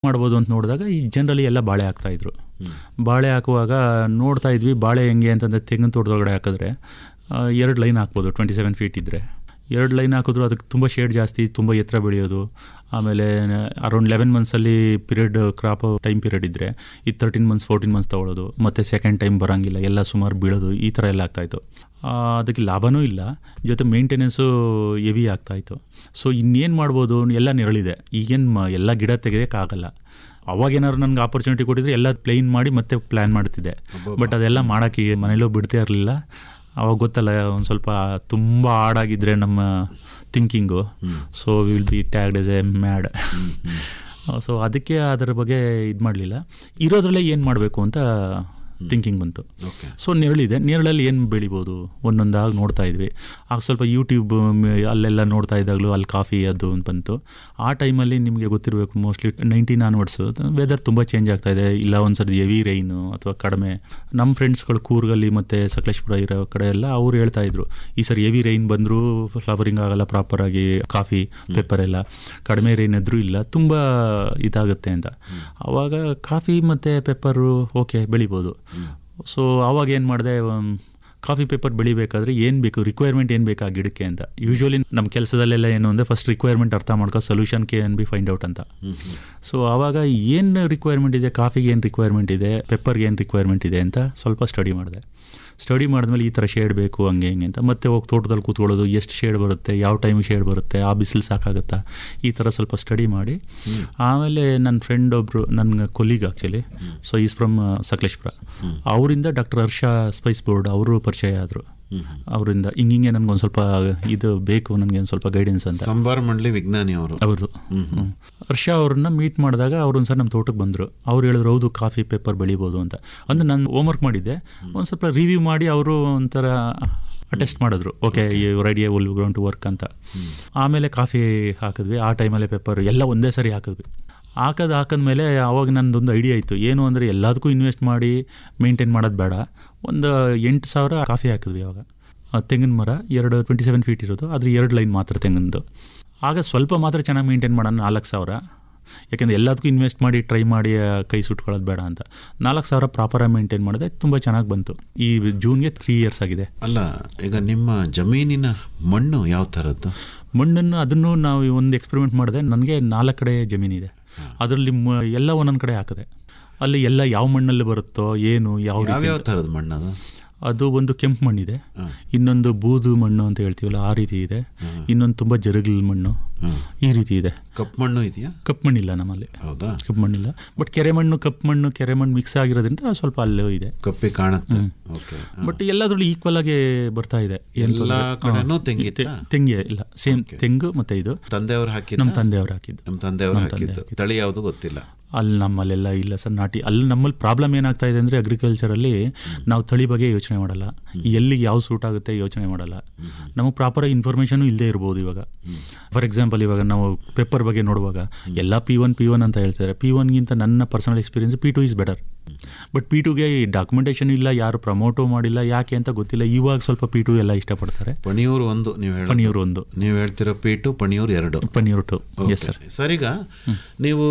ಮಾಡ್ಬೋದು ಅಂತ ನೋಡಿದಾಗ ಈ ಜನರಲಿ ಎಲ್ಲ ಬಾಳೆ ಹಾಕ್ತಾಯಿದ್ರು ಬಾಳೆ ಹಾಕುವಾಗ ನೋಡ್ತಾ ಇದ್ವಿ ಬಾಳೆ ಹೆಂಗೆ ಅಂತಂದರೆ ತೆಂಗಿನ ತೋಟದೊಳಗಡೆ ಹಾಕಿದ್ರೆ ಎರಡು ಲೈನ್ ಹಾಕ್ಬೋದು ಟ್ವೆಂಟಿ ಸೆವೆನ್ ಫೀಟ್ ಇದ್ದರೆ ಎರಡು ಲೈನ್ ಹಾಕಿದ್ರು ಅದಕ್ಕೆ ತುಂಬ ಶೇಡ್ ಜಾಸ್ತಿ ತುಂಬ ಎತ್ತರ ಬೆಳೆಯೋದು ಆಮೇಲೆ ಅರೌಂಡ್ ಲೆವೆನ್ ಮಂತ್ಸಲ್ಲಿ ಪೀರಿಯಡ್ ಕ್ರಾಪ್ ಟೈಮ್ ಪೀರಿಯಡ್ ಇದ್ದರೆ ಈ ತರ್ಟೀನ್ ಮಂತ್ಸ್ ಫೋರ್ಟೀನ್ ಮಂತ್ಸ್ ತೊಗೊಳೋದು ಮತ್ತು ಸೆಕೆಂಡ್ ಟೈಮ್ ಬರೋಂಗಿಲ್ಲ ಎಲ್ಲ ಸುಮಾರು ಬೀಳೋದು ಈ ಥರ ಎಲ್ಲ ಆಗ್ತಾಯಿತ್ತು ಆ, ಅದಕ್ಕೆ ಲಾಭನೂ ಇಲ್ಲ ಜೊತೆ ಮೇಂಟೆನೆನ್ಸು ಹೆವಿ ಆಗ್ತಾಯಿತ್ತು ಸೊ ಇನ್ನೇನು ಮಾಡ್ಬೋದು ಎಲ್ಲ ನೆರಳಿದೆ ಈಗೇನು ಮ ಎಲ್ಲ ಗಿಡ ತೆಗೆಯೋಕ್ಕಾಗಲ್ಲ ಅವಾಗ ಏನಾದ್ರು ನನಗೆ ಆಪರ್ಚುನಿಟಿ ಕೊಟ್ಟಿದ್ರೆ ಎಲ್ಲ ಪ್ಲೇನ್ ಮಾಡಿ ಮತ್ತೆ ಪ್ಲ್ಯಾನ್ ಮಾಡ್ತಿದ್ದೆ ಬಟ್ ಅದೆಲ್ಲ ಮಾಡೋಕ್ಕೆ ಮನೇಲೂ ಬಿಡ್ತಾ ಇರಲಿಲ್ಲ ಅವಾಗ ಗೊತ್ತಲ್ಲ ಒಂದು ಸ್ವಲ್ಪ ತುಂಬ ಹಾಡಾಗಿದ್ದರೆ ನಮ್ಮ thinking so will be tagged as a mad so ಅದಕ್ಕೆ ಅದರ ಬಗ್ಗೆ ಇದು ಮಾಡಲಿಲ್ಲ ಇರೋದ್ರಲ್ಲೇ ಏನು ಮಾಡಬೇಕು ಅಂತ ಥಿಂಕಿಂಗ್ ಬಂತು ಓಕೆ ಸೊ ನೆರಳಿದೆ ನೆರಳಲ್ಲಿ ಏನು ಬೆಳಿಬೋದು ಒಂದೊಂದಾಗಿ ನೋಡ್ತಾ ಇದ್ವಿ ಆಗ ಸ್ವಲ್ಪ ಯೂಟ್ಯೂಬ್ ಮ್- ಅಲ್ಲೆಲ್ಲ ನೋಡ್ತಾ ಇದ್ದಾಗಲೂ ಅಲ್ಲಿ ಕಾಫಿ ಅದು ಅಂತ ಬಂತು ಆ ಟೈಮಲ್ಲಿ ನಿಮಗೆ ಗೊತ್ತಿರಬೇಕು ಮೋಸ್ಟ್ಲಿ ನೈನ್ಟೀನ್ ಆನ್ವರ್ಡ್ಸು ವೆದರ್ ತುಂಬ ಚೇಂಜ್ ಆಗ್ತಾ ಇದೆ ಇಲ್ಲ ಒಂದು ಸರ್ತಿ ಹೆವಿ ರೈನು ಅಥವಾ ಕಡಿಮೆ ನಮ್ಮ ಫ್ರೆಂಡ್ಸ್ಗಳು ಕೂರ್ಗಲ್ಲಿ ಮತ್ತು ಸಕಲೇಶ್ಪುರ ಇರೋ ಕಡೆ ಎಲ್ಲ ಅವ್ರು ಹೇಳ್ತಾ ಇದ್ರು ಈ ಸರಿ ಹೆವಿ ರೈನ್ ಬಂದರೂ ಫ್ಲವರಿಂಗ್ ಆಗಲ್ಲ ಪ್ರಾಪರಾಗಿ ಕಾಫಿ ಪೆಪ್ಪರ್ ಎಲ್ಲ ಕಡಿಮೆ ರೈನ್ ಇದ್ರೂ ಇಲ್ಲ ತುಂಬ ಇದಾಗುತ್ತೆ ಅಂತ ಆವಾಗ ಕಾಫಿ ಮತ್ತು ಪೆಪ್ಪರು ಓಕೆ ಬೆಳಿಬೋದು ಸೊ ಆವಾಗ ಏನು ಮಾಡಿದೆ ಕಾಫಿ ಪೇಪರ್ ಬೆಳಿಬೇಕಾದ್ರೆ ಏನು ಬೇಕು ರಿಕ್ವೈರ್ಮೆಂಟ್ ಏನು ಬೇಕು ಆ ಗಿಡಕ್ಕೆ ಅಂತ ಯೂಶ್ವಲಿ ನಮ್ಮ ಕೆಲಸದಲ್ಲೆಲ್ಲ ಏನು ಅಂದರೆ ಫಸ್ಟ್ ರಿಕ್ವೈರ್ಮೆಂಟ್ ಅರ್ಥ ಮಾಡ್ಕೋ solution can be find out ಅಂತ ಸೊ ಆವಾಗ ಏನು ರಿಕ್ವೈರ್ಮೆಂಟ್ ಇದೆ ಕಾಫಿಗೆ ಏನು ರಿಕ್ವೈರ್ಮೆಂಟ್ ಇದೆ ಪೆಪ್ಪರ್ಗೆ ಏನು ರಿಕ್ವೈರ್ಮೆಂಟ್ ಇದೆ ಅಂತ ಸ್ವಲ್ಪ ಸ್ಟಡಿ ಮಾಡಿದೆ ಸ್ಟಡಿ ಮಾಡಿದ್ಮೇಲೆ ಈ ಥರ ಶೇಡ್ ಬೇಕು ಹಂಗೆ ಹಿಂಗೆ ಅಂತ ಮತ್ತೆ ಹೋಗಿ ತೋಟದಲ್ಲಿ ಕೂತ್ಕೊಳ್ಳೋದು ಎಷ್ಟು ಶೇಡ್ ಬರುತ್ತೆ ಯಾವ ಟೈಮಿಗೆ ಶೇಡ್ ಬರುತ್ತೆ ಆ ಬಿಸಿಲು ಸಾಕಾಗುತ್ತಾ ಈ ಥರ ಸ್ವಲ್ಪ ಸ್ಟಡಿ ಮಾಡಿ ಆಮೇಲೆ ನನ್ನ ಫ್ರೆಂಡ್ ಒಬ್ಬರು ನನ್ನ colleague actually so is from Sakleshpur ಅವರಿಂದ ಡಾಕ್ಟರ್ ಹರ್ಷ ಸ್ಪೈಸ್ ಬೋರ್ಡ್ ಅವರು ಪರಿಚಯ ಆದರು ಅವರಿಂದ ಹಿಂಗಿಂಗೆ ನನಗೊಂದು ಸ್ವಲ್ಪ ಇದು ಬೇಕು ನನಗೆ ಒಂದು ಸ್ವಲ್ಪ ಗೈಡೆನ್ಸ್ ಅಂತ ಸಂಬಾರ ಮಂಡಳಿ ವಿಜ್ಞಾನಿ ಅವರು ಅವ್ರದ್ದು ಹರ್ಷ ಅವ್ರನ್ನ ಮೀಟ್ ಮಾಡಿದಾಗ ಅವ್ರು ಒಂದ್ಸಲ ನಮ್ಮ ತೋಟಕ್ಕೆ ಬಂದರು ಅವ್ರು ಹೇಳಿದ್ರು ಹೌದು ಕಾಫಿ ಪೇಪರ್ ಬೆಳಿಬೋದು ಅಂತ ಅಂದ್ರೆ ನಾನು ಹೋಮ್ವರ್ಕ್ ಮಾಡಿದ್ದೆ ಒಂದು ಸ್ವಲ್ಪ ರಿವ್ಯೂ ಮಾಡಿ ಅವರು ಒಂಥರ ಟೆಸ್ಟ್ ಮಾಡಿದ್ರು okay ready will ground to work ಅಂತ ಆಮೇಲೆ ಕಾಫಿ ಹಾಕಿದ್ವಿ ಆ ಟೈಮಲ್ಲೇ ಪೇಪರ್ ಎಲ್ಲ ಒಂದೇ ಸರಿ ಹಾಕಿದ್ವಿ ಹಾಕೋದು ಹಾಕಿದ್ಮೇಲೆ ಅವಾಗ ನನ್ನದೊಂದು ಐಡಿಯಾ ಇತ್ತು ಏನು ಅಂದರೆ ಎಲ್ಲದಕ್ಕೂ ಇನ್ವೆಸ್ಟ್ ಮಾಡಿ ಮೇಂಟೈನ್ ಮಾಡೋದು ಬೇಡ ಒಂದು ಎಂಟು ಸಾವಿರ ಕಾಫಿ ಹಾಕಿದ್ವಿ ಅವಾಗ ಆ ತೆಂಗಿನ ಮರ ಎರಡು ಟ್ವೆಂಟಿ ಸೆವೆನ್ ಫೀಟ್ ಇರೋದು ಅದ್ರ ಎರಡು ಲೈನ್ ಮಾತ್ರ ತೆಂಗಿನದು ಆಗ ಸ್ವಲ್ಪ ಮಾತ್ರ ಚೆನ್ನಾಗಿ ಮೇಂಟೈನ್ ಮಾಡೋಣ ನಾಲ್ಕು ಸಾವಿರ ಯಾಕೆಂದರೆ ಎಲ್ಲದಕ್ಕೂ ಇನ್ವೆಸ್ಟ್ ಮಾಡಿ ಟ್ರೈ ಮಾಡಿ ಆ, ಕೈ ಸುಟ್ಕೊಳ್ಳೋದು ಬೇಡ ಅಂತ ನಾಲ್ಕು ಸಾವಿರ ಪ್ರಾಪರಾಗಿ ಮೇಂಟೈನ್ ಮಾಡಿದೆ ತುಂಬ ಚೆನ್ನಾಗಿ ಬಂತು ಈ ಜೂನ್ಗೆ ತ್ರೀ ಇಯರ್ಸ್ ಆಗಿದೆ ಅಲ್ಲ ಈಗ ನಿಮ್ಮ ಜಮೀನಿನ ಮಣ್ಣು ಯಾವ ಥರದ್ದು ಮಣ್ಣನ್ನು ಅದನ್ನು ನಾವು ಒಂದು ಎಕ್ಸ್ಪೆರಿಮೆಂಟ್ ಮಾಡಿದೆ ನನಗೆ ನಾಲ್ಕು ಕಡೆ ಜಮೀನಿದೆ ಅದರಲ್ಲಿ ಮ- ಎಲ್ಲ ಒಂದೊಂದು ಕಡೆ ಹಾಕಿದೆ ಅಲ್ಲಿ ಎಲ್ಲ ಯಾವ ಮಣ್ಣಲ್ಲಿ ಬರುತ್ತೋ ಏನು ಯಾವ ರೀತಿ ಯಾವ್ಯಾವ ಥರದ ಮಣ್ಣು ಅದು ಅದು ಒಂದು ಕೆಂಪು ಮಣ್ಣಿದೆ ಇನ್ನೊಂದು ಬೂದು ಮಣ್ಣು ಅಂತ ಹೇಳ್ತೀವಲ್ಲ ಆ ರೀತಿ ಇದೆ ಇನ್ನೊಂದು ತುಂಬ ಜರುಗಲ್ ಮಣ್ಣು ಈ ರೀತಿ ಇದೆ ಕಪ್ಪು ಮಣ್ಣು ಇದೆಯಾ ಕಪ್ಪು ಮಣ್ಣಿಲ್ಲ ನಮ್ಮಲ್ಲಿ ಹೌದಾ ಕಪ್ಪು ಮಣ್ಣಿಲ್ಲ ಬಟ್ ಕೆರೆ ಮಣ್ಣು ಕಪ್ಪು ಮಣ್ಣು ಕೆರೆ ಮಣ್ಣು ಮಿಕ್ಸ್ ಆಗಿರೋದ್ರಿಂದ ಸ್ವಲ್ಪ ಅಲ್ಲೂ ಇದೆ ಕಪ್ಪಿ ಕಾಣುತ್ತೆ ಓಕೆ ಬಟ್ ಎಲ್ಲದ್ರಲ್ಲೂ ಈಕ್ವಲ್ ಆಗಿ ಬರ್ತಾ ಇದೆ ಏನ್ ಎಲ್ಲ ತೊಂದ್ರೆ- ಕಡೆನೂ ಹಾ, ತೆಂಗಿತ್ತಾ? ತೆ- ತೆಂಗೆ ಇಲ್ಲ ಸೇಮ್ ತೆಂಗು ಮತ್ತೆ ಇದು ತಂದೆಯವರು ಹಾಕಿದ್ದ ನಮ್ಮ ತಂದೆಯವರು ಹಾಕಿದ್ದು ನಮ್ಮ ತಂದೆಯವರು ನಮ್ಮ ತಂದೆ ಹಾಕಿದ್ದು ತಳಿ ಯಾವುದು ಗೊತ್ತಿಲ್ಲ ಅಲ್ಲಿ ನಮ್ಮಲ್ಲೆಲ್ಲ ಇಲ್ಲ ಸರ್ ನಾಟಿ ಅಲ್ಲಿ ನಮ್ಮಲ್ಲಿ ಪ್ರಾಬ್ಲಮ್ ಏನಾಗ್ತಾ ಇದೆ ಅಂದರೆ ಅಗ್ರಿಕಲ್ಚರಲ್ಲಿ ನಾವು ತಳಿ ಬಗ್ಗೆ ಯೋಚನೆ ಮಾಡಲ್ಲ ಎಲ್ಲಿಗೆ ಯಾವ ಸೂಟ್ ಆಗುತ್ತೆ ಯೋಚನೆ ಮಾಡಲ್ಲ ನಮಗೆ ಪ್ರಾಪರ್ ಇನ್ಫಾರ್ಮೇಷನು ಇಲ್ಲದೆ ಇರ್ಬೋದು ಇವಾಗ ಫಾರ್ ಎಕ್ಸಾಂಪಲ್ ಇವಾಗ ನಾವು ಪೇಪರ್ ಬಗ್ಗೆ ನೋಡುವಾಗ ಎಲ್ಲ ಪಿ ಒನ್ ಪಿ ಒನ್ ಅಂತ ಹೇಳ್ತಾರೆ ಪಿ ಒನ್ಗಿಂತ ನನ್ನ personal experience P two is better but P ಟುಗೆ ಡಾಕ್ಯುಮೆಂಟೇಷನ್ ಇಲ್ಲ ಯಾರು ಪ್ರಮೋಟು ಮಾಡಿಲ್ಲ ಯಾಕೆ ಅಂತ ಗೊತ್ತಿಲ್ಲ ಇವಾಗ ಸ್ವಲ್ಪ ಪಿ ಟು ಎಲ್ಲ ಇಷ್ಟಪಡ್ತಾರೆ ಪಣಿಯೂರು ಒಂದು ನೀವು ಹೇಳ ಪನೀರ್ ಒಂದು ನೀವು ಹೇಳ್ತಿರೋ ಪೀಟು ಪಣಿಯೂರು ಎರಡು paneer two Okay. Yes sir sir ಈಗ ನೀವು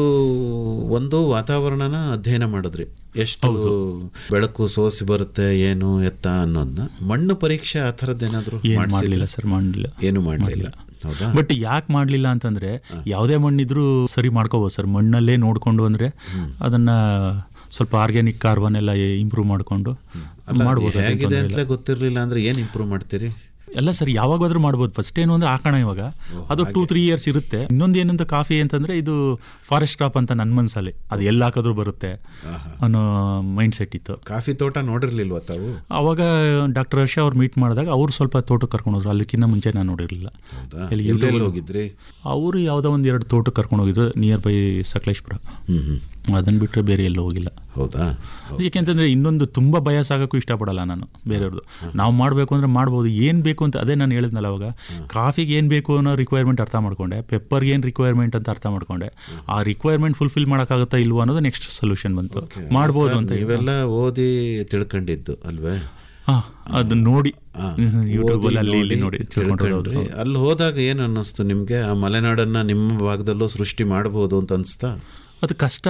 ಒಂದು ವಾತಾವರಣನ ಅಧ್ಯಯನ ಮಾಡಿದ್ರಿ ಎಷ್ಟು ಬೆಳಕು ಸೋಸಿ ಬರುತ್ತೆ ಏನು ಎತ್ತ ಅನ್ನೋದನ್ನ ಮಣ್ಣು ಪರೀಕ್ಷೆ ಆ ಥರದ್ದು ಏನಾದರೂ ಏನು ಮಾಡಲಿಲ್ಲ ಸರ್ ಮಾಡಲಿಲ್ಲ ಏನು ಮಾಡಲಿಲ್ಲ ಹೌದಾ ಬಟ್ ಯಾಕೆ ಮಾಡಲಿಲ್ಲ ಅಂತಂದ್ರೆ ಯಾವುದೇ ಮಣ್ಣಿದ್ರೂ ಸರಿ ಮಾಡ್ಕೋಬೋದು ಸರ್ ಮಣ್ಣಲ್ಲೇ ನೋಡ್ಕೊಂಡು ಅಂದ್ರೆ ಅದನ್ನ ಸ್ವಲ್ಪ ಆರ್ಗ್ಯಾನಿಕ್ ಕಾರ್ಬನ್ ಎಲ್ಲ ಇಂಪ್ರೂವ್ ಮಾಡಿಕೊಂಡು ಅಲ್ಲ, ಮಾಡ್ಬೋದು ಅದೇನ್ ಹೇಗಿದೆ ತೊಂದ್ರೆ ಇಲ್ಲ. ಅಂತಲೇ ಗೊತ್ತಿರಲಿಲ್ಲ ಅಂದ್ರೆ ಏನು ಇಂಪ್ರೂವ್ ಮಾಡ್ತೀರಿ ಎಲ್ಲ ಸರ್ ಯಾವಾಗಾದ್ರೂ ಮಾಡ್ಬೋದು ಫಸ್ಟ್ ಏನು ಅಂದ್ರೆ ಹಾಕೋಣ ಇವಾಗ ಅದು ಟೂ ತ್ರೀ ಇಯರ್ಸ್ ಇರುತ್ತೆ ಇನ್ನೊಂದು ಏನಂತ ಕಾಫಿ ಅಂತಂದ್ರೆ ಇದು ಫಾರೆಸ್ಟ್ ಕ್ರಾಪ್ ಅಂತ ನನ್ನ ಮನಸ್ಸಲ್ಲಿ ಅದು ಎಲ್ಲ ಹಾಕಿದ್ರು ಬರುತ್ತೆ ಅನ್ನೋ ಮೈಂಡ್ ಸೆಟ್ ಇತ್ತು ಕಾಫಿ ತೋಟ ನೋಡಿರ್ಲಿಲ್ವಾ ತಾವು ಅವಾಗ ಡಾಕ್ಟರ್ ಹರ್ಷ ಅವ್ರು ಮೀಟ್ ಮಾಡಿದಾಗ ಅವ್ರು ಸ್ವಲ್ಪ ತೋಟಕ್ಕೆ ಕರ್ಕೊಂಡು ಹೋದ್ರು ಅಲ್ಲಿಕ್ಕಿಂತ ಮುಂಚೆ ನಾನು ನೋಡಿರಲಿಲ್ಲ ಹೌದಾ ಎಲ್ಲಿ ಎಲ್ಲೆಲ್ಲಿ YouTube ಹೋಗಿದ್ರಿ ಅವರು ಯಾವುದೋ ಒಂದು ಎರಡು ತೋಟಕ್ಕೆ ಕರ್ಕೊಂಡು ಹೋಗಿದ್ರು ನಿಯರ್ ಬೈ ಸಕಲೇಶ್ಪುರ ಹ್ಮ್ ಹ್ಮ್ ಅದನ್ನು ಬಿಟ್ಟರೆ ಬೇರೆ ಎಲ್ಲೂ ಹೋಗಿಲ್ಲ ಹೌದಾ ಏಕೆಂತಂದರೆ ಇನ್ನೊಂದು ತುಂಬ ಭಯ ಸಾಗೋಕ್ಕೂ ಇಷ್ಟಪಡಲ್ಲ ನಾನು ಬೇರೆಯವ್ರದ್ದು ನಾವು ಮಾಡಬೇಕು ಅಂದರೆ ಮಾಡ್ಬೋದು ಏನು ಬೇಕು ಅಂತ ಅದೇ ನಾನು ಹೇಳಿದ್ನಲ್ಲ ಅವಾಗ ಕಾಫಿಗೆ ಏನು ಬೇಕು ಅನ್ನೋ ರಿಕ್ವೈರ್ಮೆಂಟ್ ಅರ್ಥ ಮಾಡ್ಕೊಂಡೆ ಪೆಪ್ಪರ್ಗೆ ಏನು ರಿಕ್ವೈರ್ಮೆಂಟ್ ಅಂತ ಅರ್ಥ ಮಾಡ್ಕೊಂಡೆ ಆ ರಿಕ್ವೈರ್ಮೆಂಟ್ ಫುಲ್ಫಿಲ್ ಮಾಡೋಕ್ಕಾಗುತ್ತಾ ಇಲ್ವೋ ಅನ್ನೋದು ನೆಕ್ಸ್ಟ್ ಸೊಲ್ಯೂಷನ್ ಬಂತು ಮಾಡ್ಬೋದು ಸರ್, ಅಂತ ನೀವೆಲ್ಲ ಓದಿ ತಿಳ್ಕೊಂಡಿದ್ದು ಅಲ್ವೇ ಹಾಂ ಅದು ನೋಡಿ ಹಾ. ಯೂಟ್ಯೂಬಲ್ಲಿ ಓದಿ ಅಲ್ಲಿ ಇಲ್ಲಿ ನೋಡಿ ನೋಡಿ ತಿಳ್ಕೊಂಡ್ರೆ ಹೌದು. ತಿಳ್ಕೊಂಡ್ರಿ. ಅಲ್ಲಿ ಹೋದಾಗ ಏನು ಅನ್ನಿಸ್ತು ನಿಮಗೆ ಆ ಮಲೆನಾಡನ್ನ ನಿಮ್ಮ ಭಾಗದಲ್ಲೂ ಸೃಷ್ಟಿ ಮಾಡಬಹುದು ಅಂತ ಅನಿಸ್ತಾ ಅದು ಕಷ್ಟ